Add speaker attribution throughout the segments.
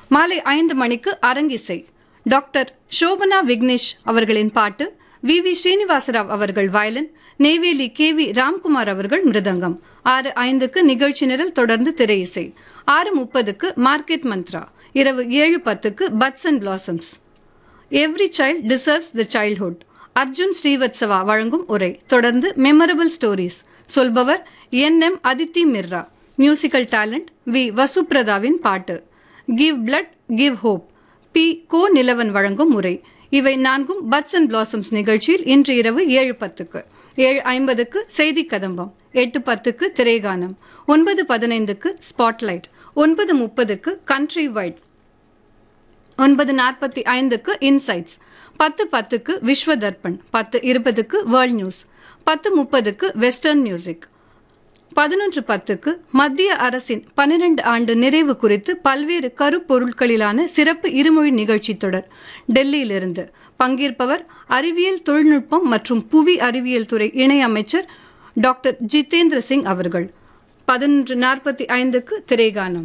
Speaker 1: மாலை ஐந்து மணிக்கு அரங்கிசை டாக்டர் சோபனா விக்னேஷ் அவர்களின் பாட்டு வி வி ஸ்ரீனிவாசராவ் அவர்கள் violin Neyveli K V Ramkumar அவர்கள் மிருதங்கம் ஆறு ஐந்துக்கு நிகழ்ச்சி நிரல் தொடர்ந்து திரை இசை ஆறு முப்பதுக்கு மார்க்கெட் மந்த்ரா இரவு ஏழு பத்துக்கு buds and blossoms every child deserves the childhood Arjun Srivatsava வழங்கும் உரை தொடர்ந்து மெமரபிள் ஸ்டோரிஸ் சொல்பவர் N M Aditi Mirra musical talent V வசுப்ரதாவின் பாட்டு give blood give hope P Ko Nilavan வழங்கும் உரை இவை நான்கும் பட்ஸ் அண்ட் பிளாசம்ஸ் நிகழ்ச்சியில் இன்று இரவு ஏழு பத்துக்கு ஏழு ஐம்பதுக்கு செய்தி கதம்பம் எட்டு பத்துக்கு திரைகானம் ஒன்பது பதினைந்துக்கு ஸ்பாட்லைட் ஒன்பது முப்பதுக்கு கண்ட்ரி வைட் ஒன்பது நாற்பத்தி ஐந்துக்கு இன்சைட்ஸ் பத்து பத்துக்கு விஸ்வ தர்ப்பண் பத்து இருபதுக்கு வேர்ல்ட் நியூஸ் பத்து முப்பதுக்கு வெஸ்டர்ன் மியூசிக் பதினொன்று பத்துக்கு மத்திய அரசின் பன்னிரண்டு ஆண்டு நிறைவு குறித்து பல்வேறு கருப்பொருட்களிலான சிறப்பு இருமொழி நிகழ்ச்சி தொடர் டெல்லியிலிருந்து பங்கேற்பவர் அறிவியல் தொழில்நுட்பம் மற்றும் புவி அறிவியல் துறை இணையமைச்சர் டாக்டர் ஜிதேந்திர சிங் அவர்கள் பதினொன்று நாற்பத்தி ஐந்துக்கு திரைகானம்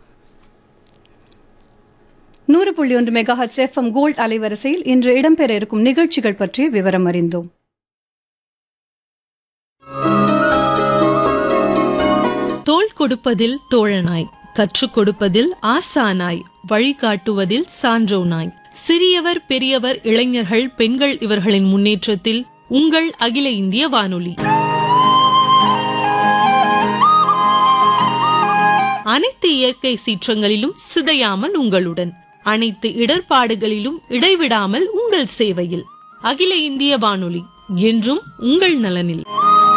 Speaker 1: நூறு புள்ளி ஒன்று மெகாஹட் எஃப்எம் கோல்ட் அலைவரிசையில் இன்று இடம்பெற இருக்கும் நிகழ்ச்சிகள் பற்றிய விவரம் அறிந்தோம்
Speaker 2: தோள் கொடுப்பதில் தோழனாய் கற்றுக் கொடுப்பதில் ஆசானாய் வழிகாட்டுவதில் சான்றோனாய் சிறியவர் பெரியவர் இளைஞர்கள் பெண்கள் இவர்களின் முன்னேற்றத்தில் உங்கள் அகில இந்திய வானொலி அனைத்து இயற்கை சீற்றங்களிலும் சிதையாமல் உங்களுடன் அனைத்து இடர்பாடுகளிலும் இடைவிடாமல் உங்கள் சேவையில் அகில இந்திய வானொலி என்றும் உங்கள் நலனில்